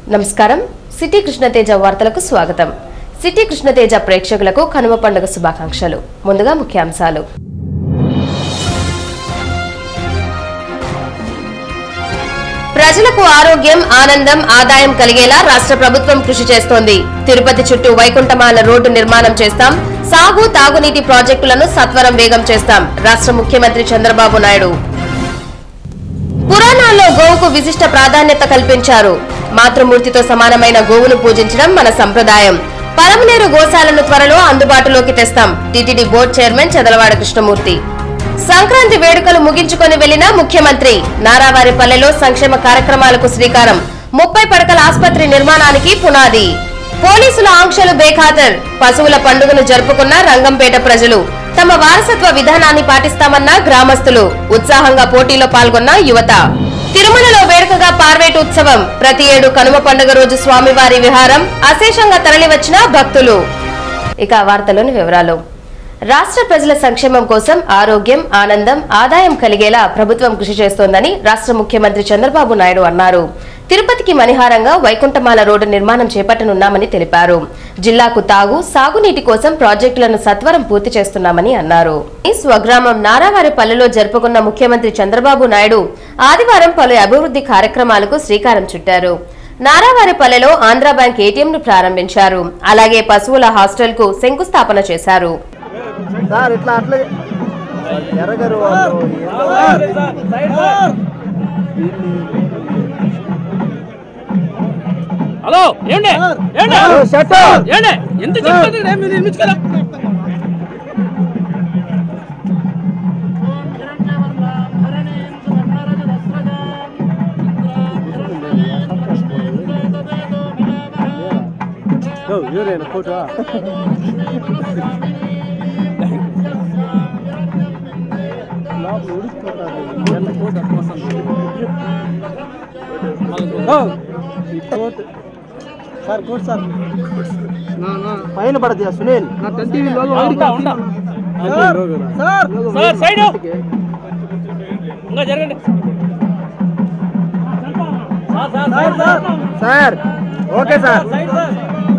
నమస్కారం సిటీ కృష్ణతేజ వార్తలకు స్వాగతం సిటీ కృష్ణతేజ ప్రేక్షకులకు కనుమ పండుగ శుభాకాంక్షలు ముందుగా ముఖ్యాంశాలు ప్రజలకు ఆరోగ్యం ఆనందం ఆదాయం కలిగేలా రాష్ట్ర ప్రభుత్వం కృషి చేస్తోంది తిరుపతి చుట్టూ వైకుంఠమాల రోడ్డు నిర్మాణం చేస్తాం సాగు తాగునీటి ప్రాజెక్టులను సత్వరం వేగం చేస్తాం రాష్ట్ర ముఖ్యమంత్రి చంద్రబాబు నాయుడు పురాణాల్లో గోవుకు విశిష్ట ప్రాధాన్యత కల్పించారు మాతృమూర్తితో సమానమైన గోవును పూజించడం మన సంప్రదాయం పరమనేరు గోశాలను త్వరలో అందుబాటులోకి తెస్తాం TTD board chairman Chadalavada Krishnamurthy Sankranti వేడుకలు ముగించుకొని వెళ్లిన ముఖ్యమంత్రి నారావారిపల్లెలో సంక్షేమ కార్యక్రమాలకు శ్రీకారం ముప్పై పడకల ఆసుపత్రి నిర్మాణానికి పునాది పోలీసుల ఆంక్షలు బేఖాతర్ పశువుల పండుగను జరుపుకున్న రంగంపేట ప్రజలు తమ వారసత్వ విధానాన్ని పాటిస్తామన్న గ్రామస్తులు ఉత్సాహంగా పోటీలో పాల్గొన్న యువత తిరుమలలో వేడుకగా పార్వేటు ఉత్సవం ప్రతి ఏడు కనుమ పండుగ రోజు స్వామివారి విహారం అశేషంగా తరలివచ్చిన భక్తులు ఇక వార్తలోని వివరాలు రాష్ట్ర ప్రజల సంక్షేమం కోసం ఆరోగ్యం ఆనందం ఆదాయం కలిగేలా ప్రభుత్వం కృషి చేస్తోందని రాష్ట్ర ముఖ్యమంత్రి చంద్రబాబు నాయుడు అన్నారు తిరుపతికి మణిహారంగా వైకుంఠమాల రోడ్డు నిర్మాణం చేపట్టనున్నామని తెలిపారు జిల్లాకు తాగు సాగునీటి కోసం ప్రాజెక్టులను సత్వరం పూర్తి చేస్తున్నామని అన్నారు ఈ స్వగ్రామం నారావారిపల్లెలో జరుపుకున్న ముఖ్యమంత్రి చంద్రబాబు నాయుడు ఆదివారం పలు అభివృద్ధి కార్యక్రమాలకు శ్రీకారం చుట్టారు నారావారిపల్లెలో ఆంధ్రా బ్యాంక్ ఏటీఎం ను ప్రారంభించారు అలాగే పశువుల హాస్టల్ కు శంకుస్థాపన చేశారు సార్ ఇట్లా అట్లా ఎరగరు వాళ్ళు హలో ఏండి ఏండి హలో, షట్ ఏండి ఎంత చెప్పేది రేపు మీరు నిర్మించుకోరా ఎవరైనా ఫోటో సార్ కోట్ సార్ పైన పడద్దు సునీల్ ఉంటా ఉంటా సార్ సార్ సైడ్ ఇంకా జరగండి sir sir sir sir sir okay sir side sir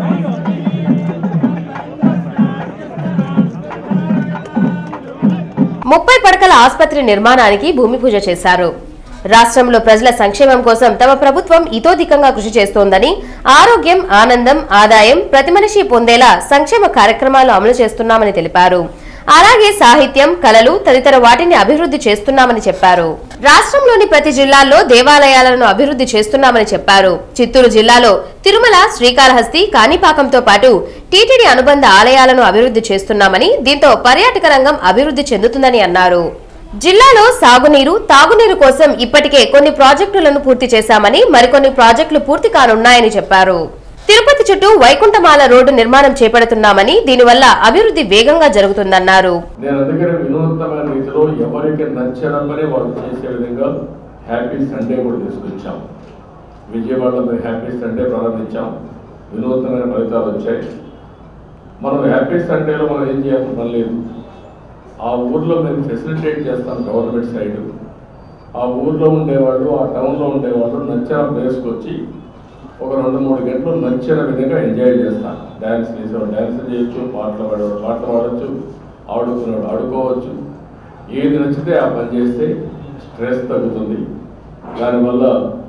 ముప్పై పడకల ఆసుపత్రి నిర్మాణానికి భూమి పూజ చేశారు రాష్ట్రంలో ప్రజల సంక్షేమం కోసం తమ ప్రభుత్వం ఇతోధికంగా కృషి చేస్తోందని ఆరోగ్యం ఆనందం ఆదాయం ప్రతి మనిషి పొందేలా సంక్షేమ కార్యక్రమాలు అమలు చేస్తున్నామని తెలిపారు అలాగే సాహిత్యం కళలు తదితర వాటిని అభివృద్ధి చేస్తున్నామని చెప్పారు రాష్ట్రంలోని ప్రతి జిల్లాల్లో దేవాలయాలను అభివృద్ధి చేస్తున్నామని చెప్పారు చిత్తూరు జిల్లాలో తిరుమల శ్రీకాళహస్తి కాణిపాకంతో పాటు టీటీడీ అనుబంధ ఆలయాలను అభివృద్ధి చేస్తున్నామని దీంతో పర్యాటక రంగం అభివృద్ధి చెందుతుందని అన్నారు జిల్లాలో సాగునీరు తాగునీరు కోసం ఇప్పటికే కొన్ని ప్రాజెక్టులను పూర్తి చేశామని మరికొన్ని ప్రాజెక్టులు పూర్తి కానున్నాయని చెప్పారు తిరుపతి చుట్టూ వైకుంఠమాల రోడ్డు నిర్మాణం చేపడుతున్నామని దీనివల్ల అభివృద్ధి వేగంగా జరుగుతుందన్నారు నేను అందుకని వినూత్నమైన రీతిలో ఎవరికి నచ్చడమని వాళ్ళు చేసే విధంగా హ్యాపీ సండే కూడా తీసుకొచ్చాం విజయవాడలో మేము హ్యాపీ సండే ప్రారంభించాం వినూత్నమైన ఫలితాలు వచ్చాయి మనం హ్యాపీ సండేలో మనం ఏం చేయాల్సిన పని లేదు ఆ ఊర్లో మేము ఫెసిలిటేట్ చేస్తాం గవర్నమెంట్ సైడ్ ఆ ఊర్లో ఉండేవాళ్ళు ఆ టౌన్లో ఉండేవాళ్ళు నచ్చిన ప్లేస్కి వచ్చి ఒక రెండు మూడు గంటలు నచ్చిన విధంగా ఎంజాయ్ చేస్తాం డ్యాన్స్ చేసేవాడు డ్యాన్స్ చేయొచ్చు పాటలు పాడేవాడు పాటలు పాడవచ్చు ఆడుకునేవాడు ఆడుకోవచ్చు ఏది నచ్చితే ఆ పని చేస్తే స్ట్రెస్ తగ్గుతుంది దానివల్ల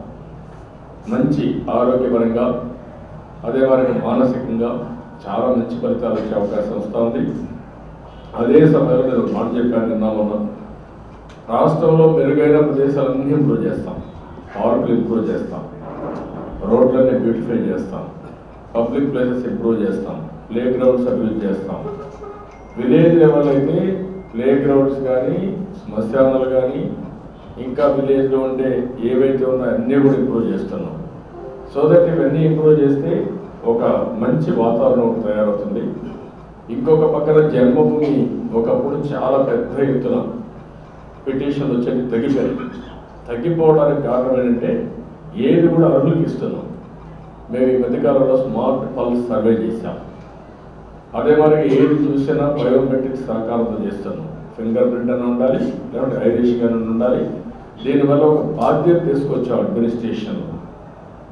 మంచి ఆరోగ్యపరంగా అదే వారికి మానసికంగా చాలా మంచి ఫలితాలు వచ్చే అవకాశం వస్తుంది అదే సమయంలో నేను ఒక మాట చెప్పాను నిన్న మొన్న రాష్ట్రంలో మెరుగైన ప్రదేశాలన్నీ ఇంప్రూవ్ చేస్తాం పార్కులు ఇంప్రూవ్ చేస్తాం రోడ్లన్నీ బ్యూటిఫై చేస్తాం పబ్లిక్ ప్లేసెస్ ఇంప్రూవ్ చేస్తాం ప్లే గ్రౌండ్స్ అభివృద్ధి చేస్తాం విలేజ్ లెవెల్ అయితే ప్లే గ్రౌండ్స్ కానీ శ్మశానాలు కానీ ఇంకా విలేజ్లో ఉండే ఏవైతే ఉన్నాయో అన్నీ కూడా ఇంప్రూవ్ చేస్తున్నాం సో దట్ ఇవన్నీ ఇంప్రూవ్ చేస్తే ఒక మంచి వాతావరణం ఒకటి తయారవుతుంది ఇంకొక పక్కన జన్మభూమి ఒకప్పుడు చాలా పెద్ద ఎత్తున పిటిషన్లు వచ్చేది తగ్గిపోయాయి తగ్గిపోవడానికి కారణం ఏంటంటే ఏది కూడా అర్హులకి ఇస్తున్నాం మేము ఈ మధ్యకాలంలో స్మార్ట్ పల్స్ సర్వే చేశాం అదే మరి ఏది చూసినా బయోమెట్రిక్ సహకారంతో చేస్తున్నాం ఫింగర్ ప్రింట్ అని ఉండాలి లేకుంటే ఐరిష్ కానీ ఉండాలి దీనివల్ల ఒక బాధ్యత తీసుకొచ్చాం అడ్మినిస్ట్రేషన్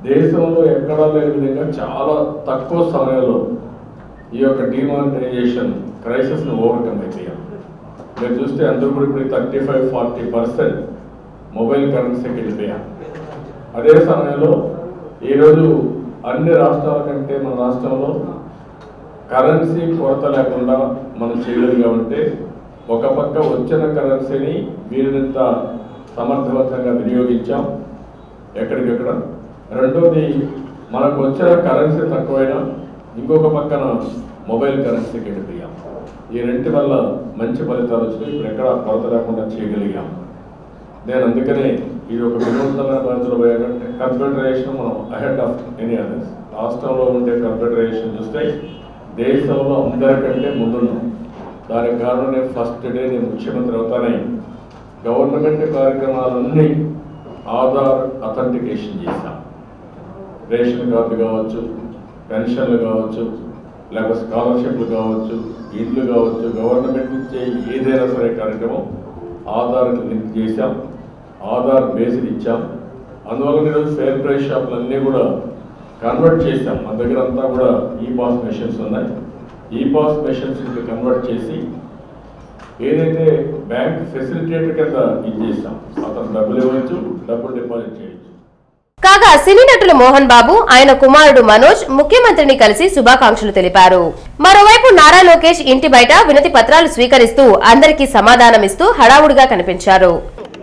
దేశంలో ఎక్కడా లేని విధంగా చాలా తక్కువ సమయంలో ఈ యొక్క డిమానిటైజేషన్ క్రైసిస్ను ఓవర్కమ్ అయిపోయాం మీరు చూస్తే అందరూ కూడా ఇప్పుడు thirty five forty percent mobile కరెన్సీకి వెళ్ళిపోయాం అదే సమయంలో ఈరోజు అన్ని రాష్ట్రాల కంటే మన రాష్ట్రంలో కరెన్సీ కొరత లేకుండా మనం చేయగలిగామంటే ఒక పక్క వచ్చిన కరెన్సీని వీరినంత సమర్థవంతంగా వినియోగించాం ఎక్కడికెక్కడ రెండోది మనకు వచ్చిన కరెన్సీ తక్కువైనా ఇంకొక పక్కన మొబైల్ కరెన్సీకి వెళ్ళిపోయాం ఈ రెంటి వల్ల మంచి ఫలితాలు వచ్చినాయి ఇప్పుడు ఎక్కడ కొరత లేకుండా చేయగలిగాం నేను అందుకనే ఇది ఒక వినూత్నమైన పద్ధతిలో పోయాకంటే కంప్యూటరైజేషన్ మనం అహెడ్ ఆఫ్ ఎనీ అదర్స్ రాష్ట్రంలో ఉండే కంప్యూటరైజేషన్ చూస్తే దేశంలో అందరికంటే ముందున్నాం దానికి కారణం నేను ఫస్ట్ డే నేను ముఖ్యమంత్రి అవుతానే గవర్నమెంట్ కార్యక్రమాలన్నీ ఆధార్ అథెంటికేషన్ చేశాం రేషన్ కార్డు కావచ్చు పెన్షన్లు కావచ్చు లేకపోతే స్కాలర్షిప్లు కావచ్చు ఇల్లు కావచ్చు గవర్నమెంట్ ఇచ్చే ఏదైనా సరే కార్యక్రమం ఆధార్కి లింక్ చేశాం ఆధార్ బేస్డ్ ఇచ్చాం అందువల్ల ఈరోజు ఫేర్ ప్రైస్ షాపులు అన్నీ కూడా కన్వర్ట్ చేశాం మన దగ్గర అంతా కూడా ఈ పాస్ మెషిన్స్ ఉన్నాయి ఈ పాస్ మెషిన్స్ కన్వర్ట్ చేసి ఏదైతే బ్యాంక్ ఫెసిలిటేటర్ కింద ఇచ్చేసాం అతను డబ్బులు ఇవ్వచ్చు డబ్బులు డిపాజిట్ చేయొచ్చు కాగా సినీ నటులు మోహన్ బాబు ఆయన కుమారుడు మనోజ్ ముఖ్యమంత్రిని కలిసి శుభాకాంక్షలు తెలిపారు మరోవైపు నారా లోకేష్ ఇంటి బయట వినతి పత్రాలు స్వీకరిస్తూ అందరికీ సమాధానమిస్తూ హడావుడిగా కనిపించారు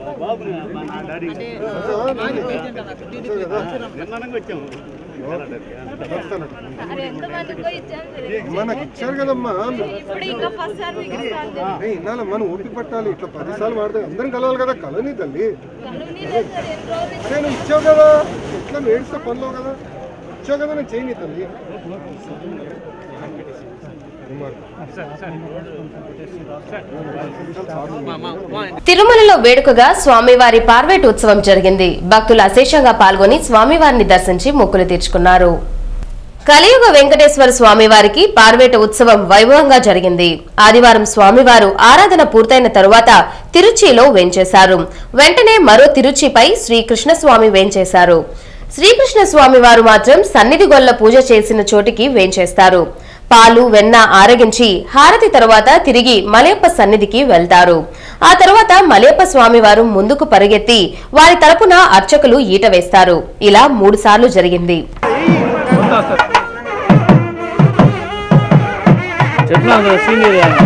అరే ఎంతమందికో ఇచ్చాం తెలియదు. మనకి ఇచ్చారు కదమ్మా ఇప్పుడు ఇంకా ఫస్ట్ సార్ మీకు ఇస్తాను తెలియదు. ఏ, ఇన్నాళ్ళు మనం ఓపిక పట్టాలి ఇట్లా పదిసార్లు వాడితే అందరం కలవాలి కదా కలని తల్లి కలుగునీ లేదు సార్ ఎన్ని రోజులు నుంచి అరే నువ్వు ఇచ్చావు కదా ఎట్లా నువ్వు ఏడిస్తే పనిలో కదా ఇచ్చావు కదా నేను చేయని తల్లి తిరుమలలో వేడుకగా స్వామివారి పార్వేట్ ఉత్సవం జరిగింది భక్తులు అశేషంగా పాల్గొని స్వామివారిని దర్శించి మొక్కులు తీర్చుకున్నారు కలియుగ వెంకటేశ్వర స్వామివారికి పార్వేట ఉత్సవం వైభవంగా జరిగింది ఆదివారం స్వామివారు ఆరాధన పూర్తయిన తరువాత తిరుచిలో వేంచేశారు వెంటనే మరో తిరుచిపై శ్రీకృష్ణ స్వామి వేంచేశారు శ్రీకృష్ణ స్వామి వారు మాత్రం సన్నిధి గొల్ల పూజ చేసిన చోటికి వేంచేస్తారు పాలు వెన్న ఆరగించి హారతి తరువాత తిరిగి మలయప్ప సన్నిధికి వెళ్తారు ఆ తరువాత మలయప్ప స్వామి వారు ముందుకు పరిగెత్తి వారి తరపున అర్చకులు ఈట వేస్తారు ఇలా మూడు సార్లు జరిగింది చెప్పినా కదా సీనియర్ అని.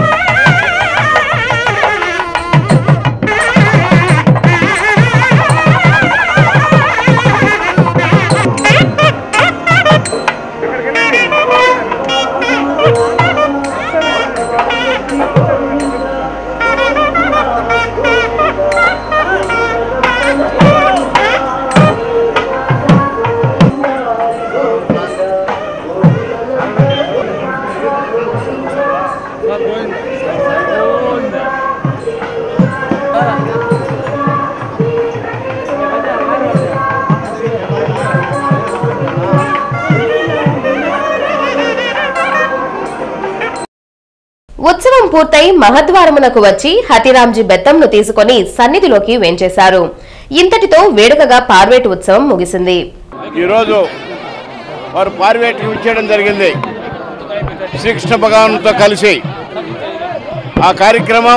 ఉత్సవం పూర్తయి మహద్వారమునకు వచ్చి హతిరాంజీ బెత్తంను తీసుకొని సన్నిధిలోకి వేంచేశారు ఇంతటితో వేడుకగా పార్వేటు ఉత్సవం ముగిసింది ఈరోజు వారు పార్వేటికి ఇచ్చేయడం జరిగింది శ్రీకృష్ణ భగవానుతో కలిసి ఆ కార్యక్రమం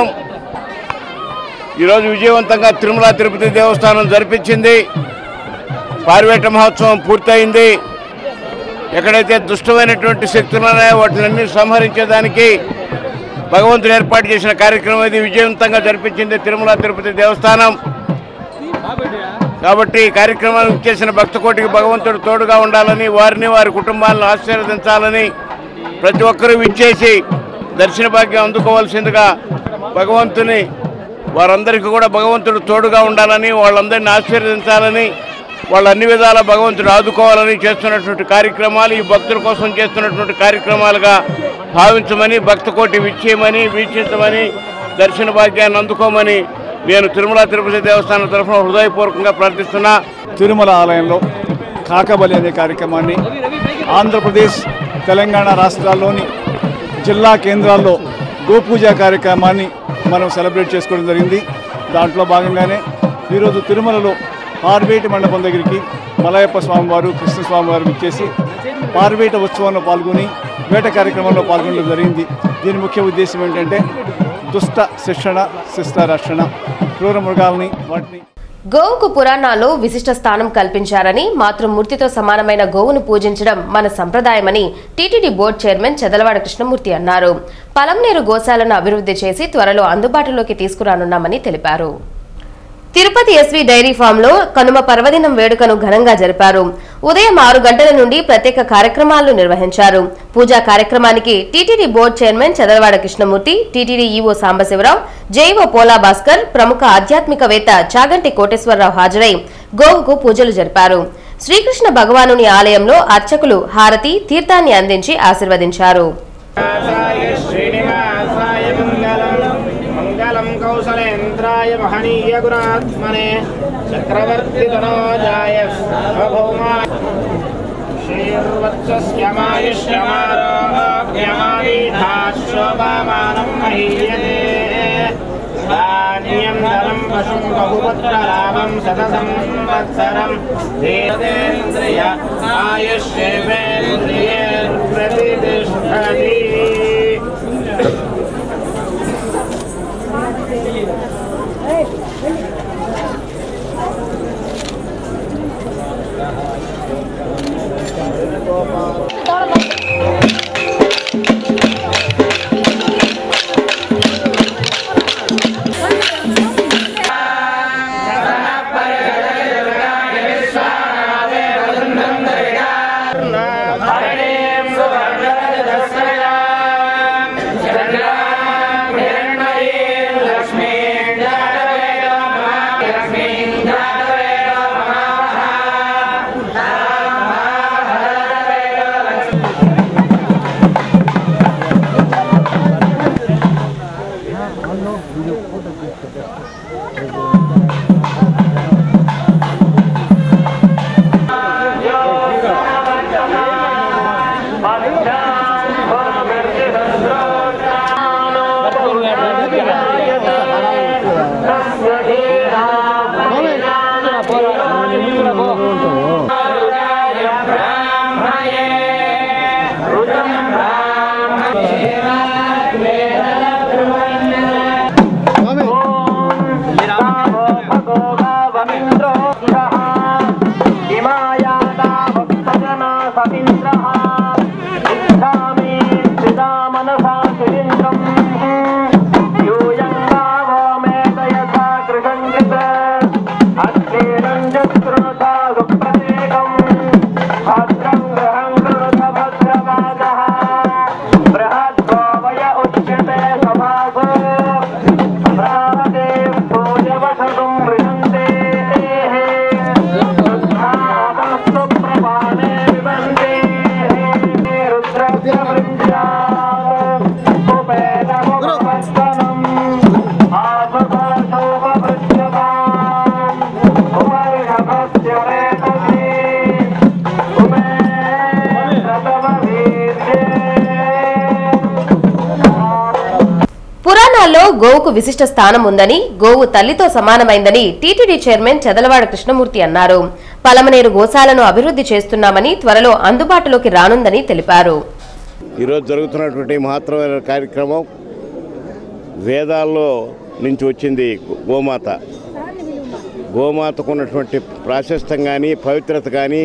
ఈరోజు విజయవంతంగా తిరుమల తిరుపతి దేవస్థానం జరిపించింది పార్వేట మహోత్సవం పూర్తయింది ఎక్కడైతే దుష్టమైనటువంటి శక్తులు ఉన్నాయో వాటిని సంహరించేదానికి భగవంతుడు ఏర్పాటు చేసిన కార్యక్రమం ఇది విజయవంతంగా జరిపించింది తిరుమల తిరుపతి దేవస్థానం కాబట్టి ఈ కార్యక్రమానికి చేసిన భక్త కోటికి భగవంతుడు తోడుగా ఉండాలని వారిని వారి కుటుంబాలను ఆశీర్వదించాలని ప్రతి ఒక్కరూ విచ్చేసి దర్శన భాగ్యం అందుకోవాల్సిందిగా భగవంతుని వారందరికీ కూడా భగవంతుడు తోడుగా ఉండాలని వాళ్ళందరినీ ఆశీర్వదించాలని వాళ్ళు అన్ని విధాల భగవంతుడు ఆదుకోవాలని చేస్తున్నటువంటి కార్యక్రమాలు ఈ భక్తుల కోసం చేస్తున్నటువంటి కార్యక్రమాలుగా భావించమని భక్త కోటి విచ్చేయమని వీక్షించమని దర్శన భాగ్యాన్ని అందుకోమని నేను తిరుమల తిరుపతి దేవస్థానం తరఫున హృదయపూర్వకంగా ప్రార్థిస్తున్నా తిరుమల ఆలయంలో కాకబలి అనే కార్యక్రమాన్ని ఆంధ్రప్రదేశ్ తెలంగాణ రాష్ట్రాల్లోని జిల్లా కేంద్రాల్లో గోపూజ కార్యక్రమాన్ని మనం సెలబ్రేట్ చేసుకోవడం జరిగింది దాంట్లో భాగంగానే ఈరోజు తిరుమలలో పార్వేట మండపం దగ్గరికి మలయప్ప స్వామివారు కృష్ణ స్వామివారు ఇచ్చేసి పార్వేట ఉత్సవంలో పాల్గొని వేట కార్యక్రమంలో పాల్గొనడం జరిగింది దీని ముఖ్య ఉద్దేశం ఏంటంటే దుష్ట శిక్షణ శిష్ట రక్షణ క్రూర మృగాల్ని వాటిని గోవుకు పురాణాల్లో విశిష్ట స్థానం కల్పించారని మాతృమూర్తితో సమానమైన గోవును పూజించడం మన సంప్రదాయమని TTD board chairman Chedalavada Krishnamurthy అన్నారు పలంనేరు గోశాలను అభివృద్ధి చేసి త్వరలో అందుబాటులోకి తీసుకురానున్నామని తెలిపారు తిరుపతి ఎస్వి డైరీ ఫామ్ లో కనుమ పర్వదినం వేడుకను ఘనంగా జరిపారు ఉదయం ఆరు గంటల నుండి ప్రత్యేక కార్యక్రమాలను నిర్వహించారు పూజా కార్యక్రమానికి TTD board chairman Chadalavada Krishnamurthy TTD EO Sambasivarao JEO Pola Bhaskar ప్రముఖ ఆధ్యాత్మికవేత్త చాగంటి కోటేశ్వరరావు హాజరై గోవుకు పూజలు జరిపారు శ్రీకృష్ణ భగవానుని ఆలయంలో అర్చకులు హారతి తీర్థాన్ని అందించి ఆశీర్వదించారు శ్రీనివాసాయ మంగళం మంగళం కౌశలేంద్రాయ మహనీయ గుణాత్మనే చక్రవర్తి తనోజాయ సార్వభౌమాయ శ్రీర్వత్సస్యమాయుష్యమారోగ్యమావీధాశోభామానం మహీయతే ధాన్యం ధనం పశుం బహుపుత్రలాభం శతసం వత్సరం దేవేంద్రియ ఆయుష్యేంద్రియర్ప్రతిష్టతి పురాణాల్లో గోవుకు విశిష్ట స్థానం ఉందని గోవు తల్లితో సమానమైందని టీటీడీ చైర్మన్ చదలవాడ కృష్ణమూర్తి అన్నారు పలమనేరు గోశాలను అభివృద్ధి చేస్తున్నామని త్వరలో అందుబాటులోకి రానుందని తెలిపారు ఈరోజు జరుగుతున్నటువంటి మహత్తరమైన కార్యక్రమం వేదాల్లో నుంచి వచ్చింది గోమాత గోమాతకు ఉన్నటువంటి ప్రాశస్తం కానీ పవిత్రత కానీ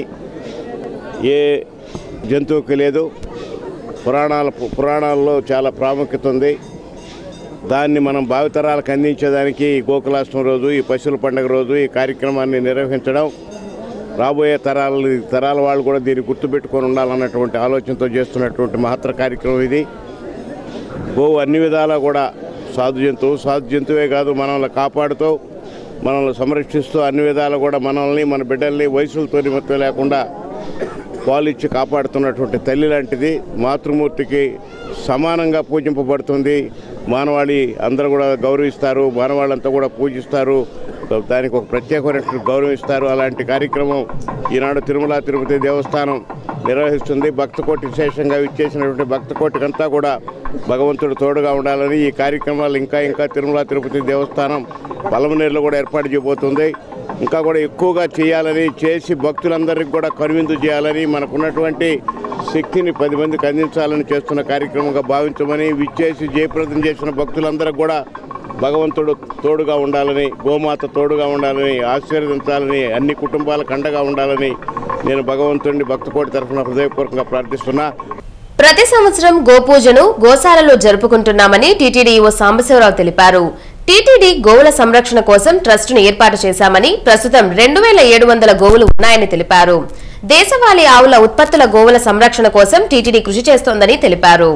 ఏ జంతువుకి లేదు పురాణాల పురాణాల్లో చాలా ప్రాముఖ్యత ఉంది దాన్ని మనం భావితరాలకు అందించేదానికి ఈ గోకులాష్టమి రోజు ఈ పశువుల పండుగ రోజు ఈ కార్యక్రమాన్ని నిర్వహించడం రాబోయే తరాల తరాల వాళ్ళు కూడా దీన్ని గుర్తుపెట్టుకొని ఉండాలన్నటువంటి ఆలోచనతో చేస్తున్నటువంటి మహత్తర కార్యక్రమం ఇది గోవు అన్ని విధాలా కూడా సాధు జంతువు సాధు జంతువే కాదు మనల్ని కాపాడుతూ మనల్ని సంరక్షిస్తూ అన్ని విధాలు కూడా మనల్ని మన బిడ్డల్ని వయసులతో నిమిత్తం లేకుండా పాలిచ్చి కాపాడుతున్నటువంటి తల్లి లాంటిది మాతృమూర్తికి సమానంగా పూజింపబడుతుంది మానవాళి అందరూ కూడా గౌరవిస్తారు మానవాళ్ళంతా కూడా పూజిస్తారు దానికి ఒక ప్రత్యేకమైనటువంటి గౌరవం ఇస్తారు అలాంటి కార్యక్రమం ఈనాడు తిరుమల తిరుపతి దేవస్థానం నిర్వహిస్తుంది భక్తకోటి విశేషంగా ఇచ్చేసినటువంటి భక్తకోటికంతా కూడా భగవంతుడు తోడుగా ఉండాలని ఈ కార్యక్రమాలు ఇంకా ఇంకా తిరుమల తిరుపతి దేవస్థానం పలమనేరులో కూడా ఏర్పాటు చేయబోతుంది ఇంకా కూడా ఎక్కువగా చేయాలని చేసి భక్తులందరికీ కూడా కనువిందు చేయాలని మనకున్నటువంటి శక్తిని పది మందికి అందించాలని చేస్తున్న కార్యక్రమంగా భావించమని విచ్చేసి జయప్రదం చేసిన భక్తులందరికీ కూడా భగవంతుడు తోడుగా ఉండాలని గోమాత తోడుగా ఉండాలని ఆశీర్వదించాలని అన్ని కుటుంబాలకు అండగా ఉండాలని నేను భగవంతుడిని భక్తకోటి తరఫున హృదయపూర్వకంగా ప్రార్థిస్తున్నా ప్రతి సంవత్సరం గోపూజను గోశాలలో జరుపుకుంటున్నామని టీటీడీ ఈవో సాంబశివరావు తెలిపారు టీటీడీ గోవుల సంరక్షణ కోసం ట్రస్టును ఏర్పాటు చేశామని ప్రస్తుతం రెండు వేల ఏడు వందల గోవులు ఉన్నాయని తెలిపారు దేశవాళీ ఆవుల ఉత్పత్తుల గోవుల సంరక్షణ కోసం టీటీడీ కృషి చేస్తోందని తెలిపారు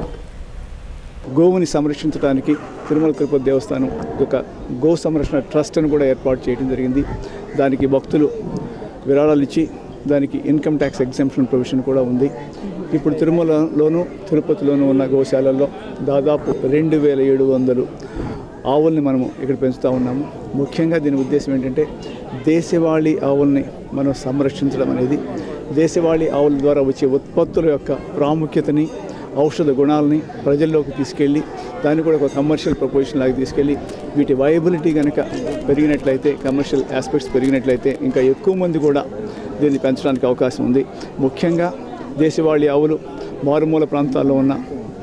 గోవుని సంరక్షించడానికి తిరుమల తిరుపతి దేవస్థానం ఒక గో సంరక్షణ ట్రస్ట్ను కూడా ఏర్పాటు చేయడం జరిగింది దానికి భక్తులు విరాళాలు ఇచ్చి దానికి ఇన్కమ్ ట్యాక్స్ ఎగ్జామ్షన్ ప్రొవిజన్ కూడా ఉంది ఇప్పుడు తిరుమలలోను తిరుపతిలోను ఉన్న గోశాలల్లో దాదాపు రెండు వేల ఏడు వందలు ఆవుల్ని మనము ఇక్కడ పెంచుతూ ఉన్నాము ముఖ్యంగా దీని ఉద్దేశం ఏంటంటే దేశవాళీ ఆవుల్ని మనం సంరక్షించడం అనేది దేశవాళీ ఆవుల ద్వారా వచ్చే ఉత్పత్తుల యొక్క ప్రాముఖ్యతని ఔషధ గుణాలని ప్రజల్లోకి తీసుకెళ్ళి దాన్ని కూడా ఒక కమర్షియల్ ప్రపోజిషన్ లాగా తీసుకెళ్ళి వీటి వయబిలిటీ కనుక పెరిగినట్లయితే కమర్షియల్ ఆస్పెక్ట్స్ పెరిగినట్లయితే ఇంకా ఎక్కువ మంది కూడా దీన్ని పెంచడానికి అవకాశం ఉంది ముఖ్యంగా దేశవాళీ ఆవులు మారుమూల ప్రాంతాల్లో ఉన్న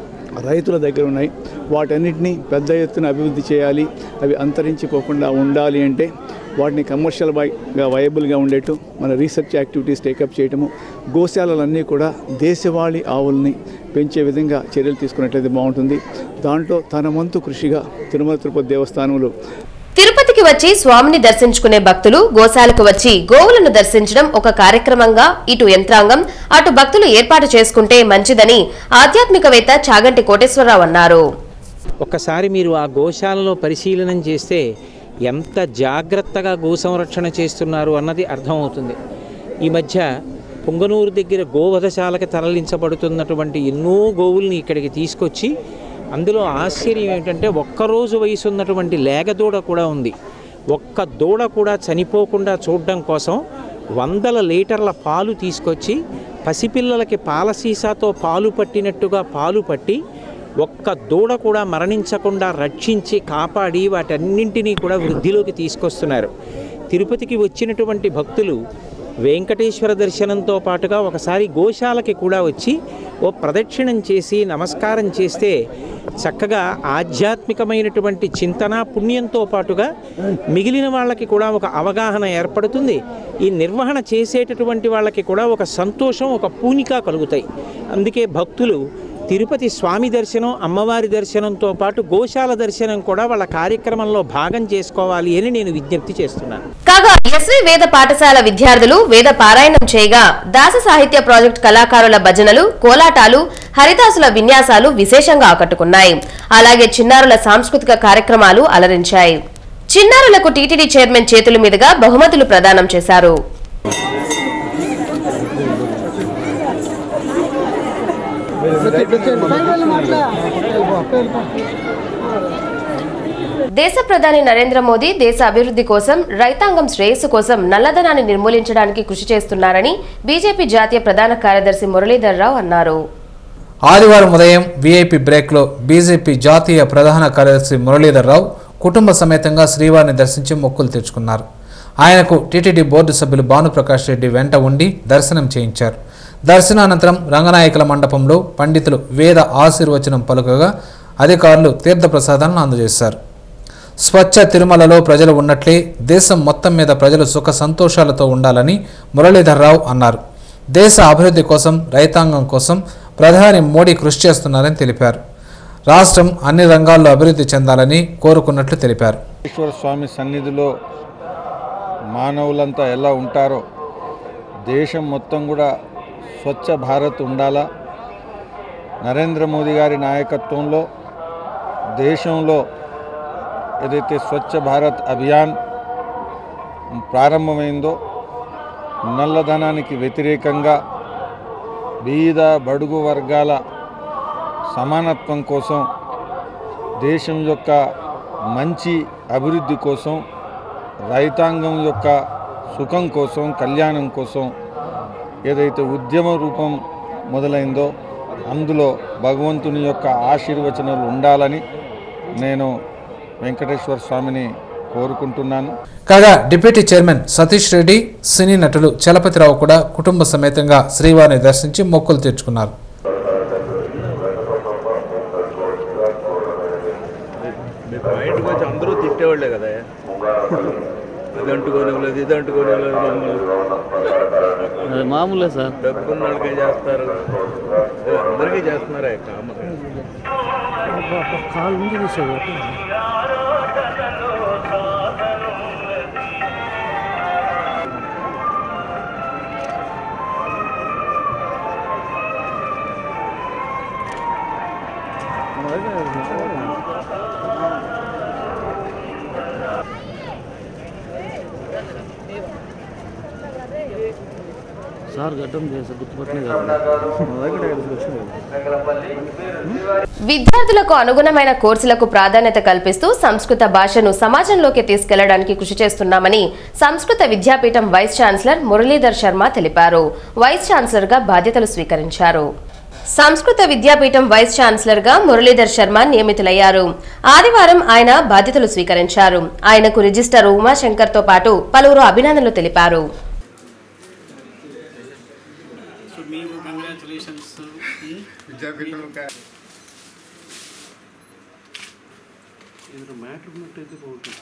రైతుల దగ్గర ఉన్నాయి వాటన్నిటినీ పెద్ద ఎత్తున అభివృద్ధి చేయాలి అవి అంతరించిపోకుండా ఉండాలి అంటే వాటిని కమర్షియల్ గా వయబుల్గా ఉండేట్టు మన రీసెర్చ్ యాక్టివిటీస్ టేకప్ చేయటము గోశాలలన్నీ కూడా దేశవాళీ ఆవుల్ని పెంచే విధంగా చర్యలు తీసుకున్నట్లయితే బాగుంటుంది దాంట్లో తన వంతు కృషిగా తిరుమల తిరుపతి దేవస్థానంలో తిరుపతికి వచ్చి స్వామిని దర్శించుకునే భక్తులు గోశాలకు వచ్చి గోవులను దర్శించడం ఒక కార్యక్రమంగా ఇటు యంత్రాంగం అటు భక్తులు ఏర్పాటు చేసుకుంటే మంచిదని ఆధ్యాత్మికవేత్త చాగంటి కోటేశ్వరరావు అన్నారు ఒక్కసారి మీరు ఆ గోశాలలో పరిశీలనం చేస్తే ఎంత జాగ్రత్తగా గో సంరక్షణ చేస్తున్నారు అన్నది అర్థమవుతుంది ఈ మధ్య పొంగనూరు దగ్గర గోవధశాలకి తరలించబడుతున్నటువంటి ఎన్నో గోవుల్ని ఇక్కడికి తీసుకొచ్చి అందులో ఆశ్చర్యం ఏంటంటే ఒక్కరోజు వయసు ఉన్నటువంటి లేగదూడ కూడా ఉంది ఒక్క దూడ కూడా చనిపోకుండా చూడడం కోసం వందల లీటర్ల పాలు తీసుకొచ్చి పసిపిల్లలకి పాల సీసాతో పాలు పట్టినట్టుగా పాలు పట్టి ఒక్క దూడ కూడా మరణించకుండా రక్షించి కాపాడి వాటన్నింటినీ కూడా వృద్ధిలోకి తీసుకొస్తున్నారు తిరుపతికి వచ్చినటువంటి భక్తులు వెంకటేశ్వర దర్శనంతో పాటుగా ఒకసారి గోశాలకి కూడా వచ్చి ఓ ప్రదక్షిణం చేసి నమస్కారం చేస్తే చక్కగా ఆధ్యాత్మికమైనటువంటి చింతన పుణ్యంతో పాటుగా మిగిలిన వాళ్ళకి కూడా ఒక అవగాహన ఏర్పడుతుంది ఈ నిర్వహణ చేసేటటువంటి వాళ్ళకి కూడా ఒక సంతోషం ఒక పూనిక కలుగుతాయి అందుకే భక్తులు తిరుపతి స్వామి దర్శనం అమ్మవారి దర్శనంతో పాటు గోశాల దర్శనం కూడా వాళ్ళ కార్యక్రమంలో భాగం చేసుకోవాలి అని నేను విజ్ఞప్తి చేస్తున్నాను కాగా ఎస్వి వేద పాఠశాల విద్యార్థులు వేద పారాయణం చేయగా దాస సాహిత్య ప్రాజెక్ట్ కళాకారుల భజనలు కోలాటాలు హరిదాసుల విన్యాసాలు విశేషంగా ఆకట్టుకున్నాయి అలాగే చిన్నారుల సాంస్కృతిక కార్యక్రమాలు అలరించాయి చిన్నారులకు టీటీడీ చైర్మన్ చేతుల మీదుగా బహుమతులు ప్రదానం చేశారు దేశ ప్రధాని నరేంద్ర మోదీ దేశ అభివృద్ధి కోసం రైతాంగం శ్రేయస్సు కోసం నల్లధనాన్ని నిర్మూలించడానికి కృషి చేస్తున్నారని బీజేపీ జాతీయ ప్రధాన కార్యదర్శి మురళీధర్ రావు అన్నారు ఆదివారం ఉదయం వీఐపీ బ్రేక్లో బీజేపీ జాతీయ ప్రధాన కార్యదర్శి మురళీధర్ రావు కుటుంబ సమేతంగా శ్రీవారిని దర్శించి మొక్కులు తెచ్చుకున్నారు ఆయనకు టీటీడీ బోర్డు సభ్యులు భానుప్రకాష్ రెడ్డి వెంట ఉండి దర్శనం చేయించారు దర్శనానంతరం రంగనాయకుల మండపంలో పండితులు వేద ఆశీర్వచనం పలుకగా అధికారులు తీర్థప్రసాదాలను అందజేశారు స్వచ్ఛ తిరుమలలో ప్రజలు ఉన్నట్లే దేశం మొత్తం మీద ప్రజలు సుఖ సంతోషాలతో ఉండాలని మురళీధర్రావు అన్నారు దేశ అభివృద్ధి కోసం రైతాంగం కోసం ప్రధాని మోడీ కృషి చేస్తున్నారని తెలిపారు రాష్ట్రం అన్ని రంగాల్లో అభివృద్ధి చెందాలని కోరుకున్నట్లు తెలిపారు ఈశ్వర స్వామి సన్నిధిలో మానవులంతా ఎలా ఉంటారో దేశం మొత్తం కూడా స్వచ్ఛ భారత్ ఉండాలా నరేంద్ర మోదీ గారి నాయకత్వంలో దేశంలో ఏదైతే స్వచ్ఛ భారత్ అభియాన్ ప్రారంభమైందో నల్లధనానికి వ్యతిరేకంగా బీద బడుగు వర్గాల సమానత్వం కోసం దేశం యొక్క మంచి అభివృద్ధి కోసం రైతాంగం యొక్క సుఖం కోసం కళ్యాణం కోసం ఏదైతే ఉద్యమ రూపం మొదలైందో అందులో భగవంతుని యొక్క ఆశీర్వచనాలు ఉండాలని నేను వెంకటేశ్వర స్వామిని కోరుకుంటున్నాను కాగా డిప్యూటీ చైర్మన్ సతీష్ రెడ్డి సినీ నటులు చలపతిరావు కూడా కుటుంబ సమేతంగా శ్రీవారిని దర్శించి మొక్కులు తీర్చుకున్నారు బయటకు వచ్చి అందరూ తిట్టేవాళ్ళే కదా అది అంటుకోనివ్వలేదు ఇది అంటుకోనివ్వలేదు అది మామూలే సార్ డబ్బున్న వాళ్ళకే చేస్తారు అందరికీ చేస్తున్నారా కామన్ కాలు ముందు తీసాడు సార్ గడ్డం చేసా గుర్తుపట్టలేదు మా దగ్గర ఇక్కడికి వచ్చింది విద్యార్థులకు అనుగుణమైన కోర్సులకు ప్రాధాన్యత కల్పిస్తూ సంస్కృత భాషను సమాజంలోకి తీసుకెళ్లడానికి కృషి చేస్తున్నామని సంస్కృత విద్యాపీఠం వైస్ ఛాన్సలర్ మురళీధర్ శర్మ తెలిపారు వైస్ ఛాన్సలర్ గా బాధ్యతలు స్వీకరించారు సంస్కృత విద్యాపీఠం వైస్ ఛాన్సలర్ గా మురళీధర్ శర్మ నియమితులయ్యారు ఆదివారం ఆయన బాధ్యతలు స్వీకరించారు ఆయనకు రిజిస్టర్ ఉమాశంకర్ తో పాటు పలువురు అభినందనలు తెలిపారు సో మీకు కంగ్రాచులేషన్స్ విద్యాపీఠం ఏదైనా మ్యాటర్ ఉన్నట్టయితే బాగుంటుంది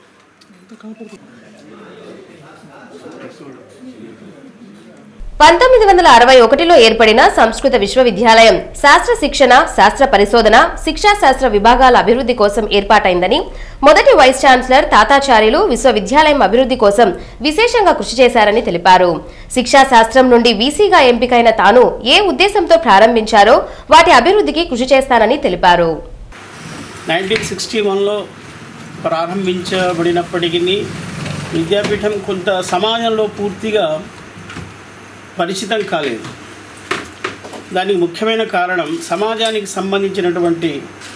పంతొమ్మిది వందల అరవై ఒకటిలో ఏర్పడిన సంస్కృత విశ్వవిద్యాలయం శాస్త్ర శిక్షణ శాస్త్ర పరిశోధన శిక్షా శాస్త్ర విభాగాల అభివృద్ధి కోసం ఏర్పాటైందని మొదటి వైస్ ఛాన్సలర్ తాతాచార్యులు విశ్వవిద్యాలయం అభివృద్ధి కోసం విశేషంగా కృషి చేశారని తెలిపారు శిక్షా శాస్త్రం నుండి వీసీగా ఎంపికైన తాను ఏ ఉద్దేశంతో ప్రారంభించారో వాటి అభివృద్ధికి కృషి చేస్తానని తెలిపారు నైన్టీన్ సిక్స్టీ వన్లో ప్రారంభించబడినప్పటికీ విద్యాపీఠం కొంత సమాజంలో పూర్తిగా పరిచితం కాలేదు దానికి ముఖ్యమైన కారణం సమాజానికి సంబంధించినటువంటి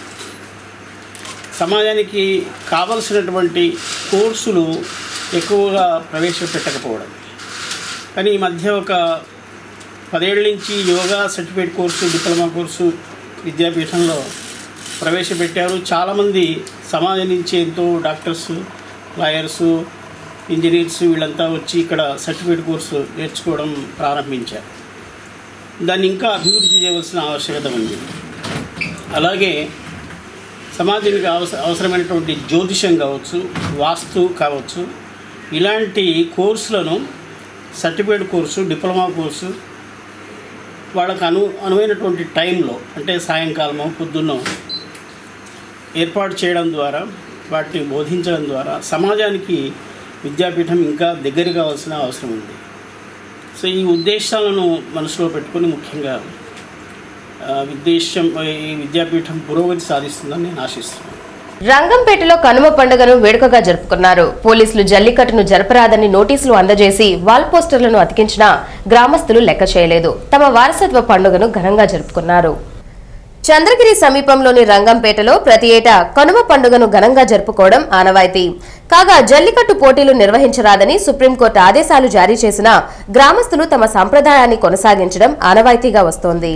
సమాజానికి కావలసినటువంటి కోర్సులు ఎక్కువగా ప్రవేశపెట్టకపోవడం కానీ ఈ మధ్య ఒక పదేళ్ళ నుంచి yoga certificate course diploma course విద్యాపీఠంలో ప్రవేశపెట్టారు చాలామంది సమాజం నుంచి ఎంతో డాక్టర్స్ లాయర్సు ఇంజనీర్స్ వీళ్ళంతా వచ్చి ఇక్కడ సర్టిఫికేట్ కోర్సు నేర్చుకోవడం ప్రారంభించారు దాన్ని ఇంకా అభివృద్ధి చేయవలసిన ఆవశ్యకత ఉంది అలాగే సమాజానికి అవస అవసరమైనటువంటి జ్యోతిషం కావచ్చు వాస్తు కావచ్చు ఇలాంటి కోర్సులను సర్టిఫికేట్ కోర్సు డిప్లొమా కోర్సు వాళ్ళకు అను అనువైనటువంటి టైంలో అంటే సాయంకాలమో పొద్దున్నో ఏర్పాటు చేయడం ద్వారా వాటిని బోధించడం ద్వారా సమాజానికి విద్యాపీఠం ఇంకా దగ్గర కావాల్సిన అవసరం ఉంది సో ఈ ఉద్దేశాలను మనసులో పెట్టుకొని ముఖ్యంగా ఆ, విద్దేశం ఈ విద్యాపీఠం పురోగతి సాధిస్తుందని నేను ఆశిస్తున్నాను రంగంపేటలో కనుమ పండుగను వేడుకగా జరుపుకున్నారు పోలీసులు జల్లికట్టును జరపరాదని నోటీసులు అందజేసి వాల్ పోస్టర్లను అతికించినా గ్రామస్తులు లెక్క చేయలేదు తమ వారసత్వ పండుగను ఘనంగా జరుపుకున్నారు చంద్రగిరి సమీపంలోని రంగంపేటలో ప్రతి ఏటా కనుమ పండుగను ఘనంగా జరుపుకోవడం ఆనవాయితీ కాగా జల్లికట్టు పోటీలు నిర్వహించరాదని సుప్రీంకోర్టు ఆదేశాలు జారీ చేసినా గ్రామస్తులు తమ సంప్రదాయాన్ని కొనసాగించడం ఆనవాయితీగా వస్తోంది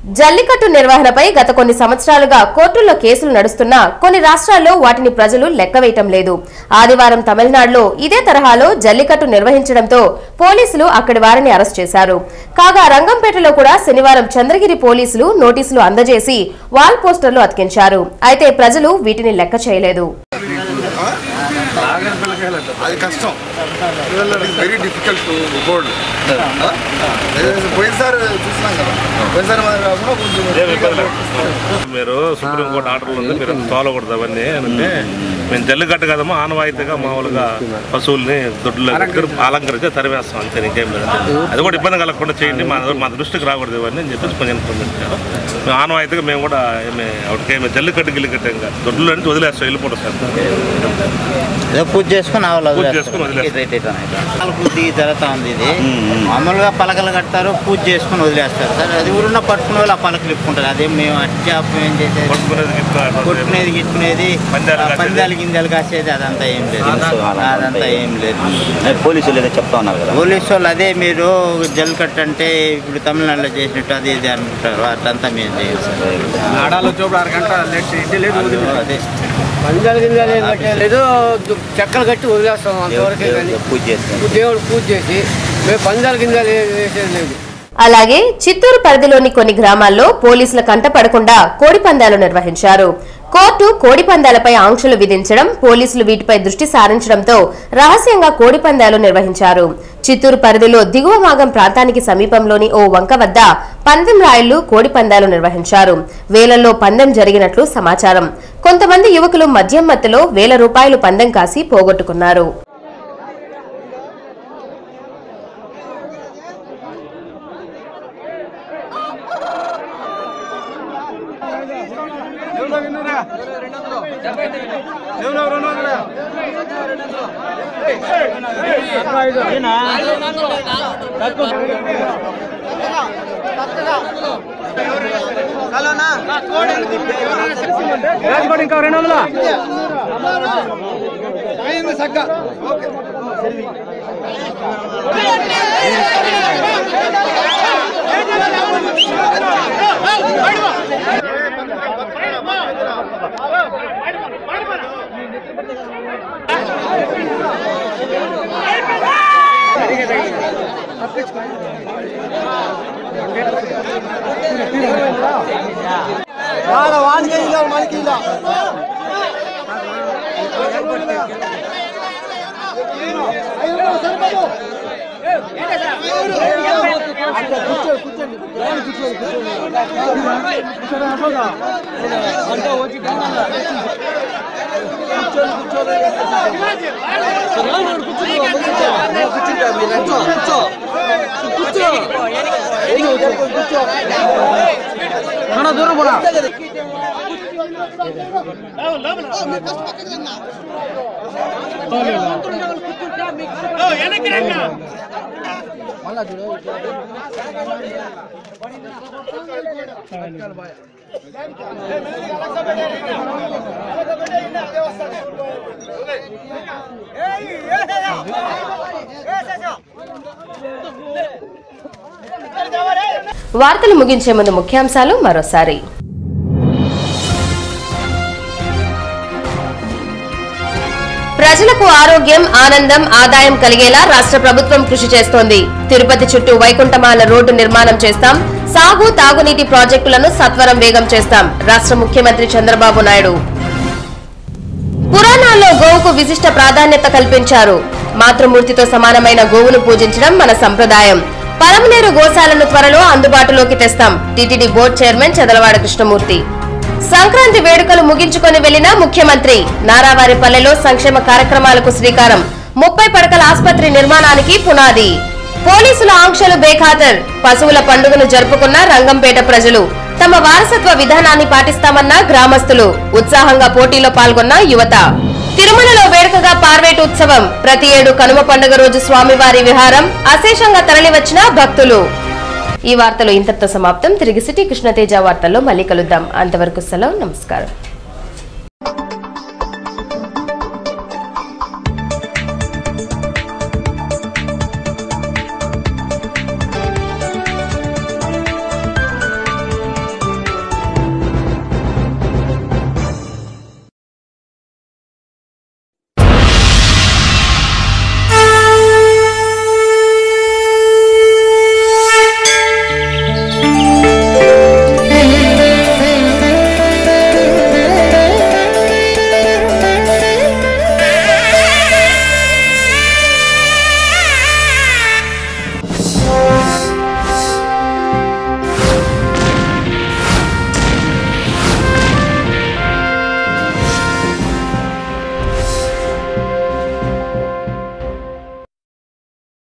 జల్లికట్టు నిర్వహణపై గత కొన్ని సంవత్సరాలుగా కోర్టుల్లో కేసులు నడుస్తున్నా కొన్ని రాష్ట్రాల్లో వాటిని ప్రజలు లెక్కవేయటం లేదు ఆదివారం తమిళనాడులో ఇదే తరహాలో జల్లికట్టు నిర్వహించడంతో పోలీసులు అక్కడి వారిని అరెస్ట్ చేశారు కాగా రంగంపేటలో కూడా శనివారం చంద్రగిరి పోలీసులు నోటీసులు అందజేసి వాల్ పోస్టర్లు అతికించారు అయితే ప్రజలు వీటిని లెక్క చేయలేదు అది కష్టం వెరీ డిఫికల్ట్ టు హోల్డ్ పోయినసారి చూసినాం కదా పోయినసారి మాది కాకుండా కొంచెం మీరు సుప్రీంకోర్టు ఆర్డర్లు ఉంది మీరు తోలకూడదు అవన్నీ అంటే మేము జల్లికట్టు కదమ్మా ఆనవాయితీగా మామూలుగా పశువుల్ని దొడ్లో అలంకరించి తరివేస్తాం అంతే ఇంకేం లేదు అది కూడా ఇబ్బంది కలగకుండా చేయండి మా మా దృష్టికి రాకూడదు ఇవన్నీ అని చెప్పేసి కొంచెం ఇన్ఫర్మేషన్ మేము ఆనవాయితీగా మేము కూడా ఏమి ఒకటికేమి జల్లికట్టు గిల్లికట్టు ఇంకా దొడ్లో నుంచి వదిలేస్తాం వెళ్ళిపోతాం సార్ ఏదో పూజ చేసుకుని ఆవులు పూజ వదిలేస్తారు. చేసుకుని వదిలేస్తారు. Right, right, right. పలకలు దిగి జరుగుతూ ఉంది ఇది మామూలుగా పలకలు కడతారు పూజ చేసుకుని వదిలేస్తారు సార్ అది ఊరున్న పట్టుకునే వాళ్ళు ఆ పలకలు ఇప్పుకుంటారు అదే మేము అట్టి ఏం చేసేది కొట్టుకునేది గిట్టుకునేది పందాలు కాసేది. పందాలు గింజలు కాసేది అదంతా ఏం లేదు అదంతా ఏం లేదు పోలీసులు ఏదో చెప్తా ఉన్నారు కదా పోలీసు వాళ్ళు అదే మీరు జల్లికట్టు అంటే ఇప్పుడు తమిళనాడులో చేసినట్టు అది ఇది అనుకుంటారు అట్లంతా మేము చేయం సార్ ఆడాలు వచ్చేప్పుడు అరగంట లేట్ చేయండి లేదు వదిలి అదే పంజాలు గింజాలు ఏం కట్టేది ఏదో చెక్కలు కట్టి వదిలేస్తాం అంతవరకే కానీ పూజ చేస్తాం దేవుడు పూజ చేసి మేము పంజాలు గింజాలు ఏ- వేసేది లేదు అలాగే చిత్తూరు పరిధిలోని కొన్ని గ్రామాల్లో పోలీసుల కంట పడకుండా కోడి పందాలు నిర్వహించారు కోర్టు కోడి పందాలపై ఆంక్షలు విధించడం పోలీసులు వీటిపై దృష్టి సారించడంతో రహస్యంగా కోడి పందాలు నిర్వహించారు చిత్తూరు పరిధిలో దిగువ మాగం ప్రాంతానికి సమీపంలోని ఓ వంక వద్ద పందెం రాయుళ్లు కోడి పందాలు నిర్వహించారు వేలల్లో పందెం జరిగినట్లు సమాచారం కొంతమంది యువకులు మద్యం మత్తులో వేల రూపాయలు పందెం కాసి పోగొట్టుకున్నారు ఇంకా రెండు వందల దూరం పోరా వార్తలు ముగించే ముందు ముఖ్యాంశాలు మరోసారి ప్రజలకు ఆరోగ్యం ఆనందం ఆదాయం కలిగేలా రాష్ట్ర ప్రభుత్వం కృషి చేస్తోంది తిరుపతి చుట్టూ వైకుంఠమాల రోడ్డు నిర్మాణం చేస్తాం సాగు తాగునీటి ప్రాజెక్టులను సత్వరం వేగం చేస్తాం రాష్ట్ర ముఖ్యమంత్రి చంద్రబాబు నాయుడు పురాణాల్లో గోవుకు విశిష్ట ప్రాధాన్యత కల్పించారు మాతృమూర్తితో సమానమైన గోవును పూజించడం మన సంప్రదాయం పరమనేరు గోశాలను త్వరలో అందుబాటులోకి తెస్తాం TTD board chairman Chadalavada Krishnamurthy Sankranti వేడుకలు ముగించుకొని వెళ్లిన ముఖ్యమంత్రి నారావారిపల్లెలో సంక్షేమ కార్యక్రమాలకు శ్రీకారం ముప్పై పడకల ఆసుపత్రి నిర్మాణానికి పునాది పోలీసుల ఆంక్షలు బేఖాతర్ పశువుల పండుగను జరుపుకున్న రంగంపేట ప్రజలు తమ వారసత్వ విధానాన్ని పాటిస్తామన్న గ్రామస్తులు ఉత్సాహంగా పోటీలో పాల్గొన్న యువత తిరుమలలో వేడుకగా పార్వేటు ఉత్సవం ప్రతి ఏడు కనుమ పండుగ రోజు స్వామివారి విహారం అశేషంగా తరలివచ్చిన భక్తులు ఈ వార్తలు ఇంతటితో సమాప్తం తిరిగి సిటీ కృష్ణతేజ వార్తల్లో మళ్ళీ కలుద్దాం అంతవరకు సెలవు నమస్కారం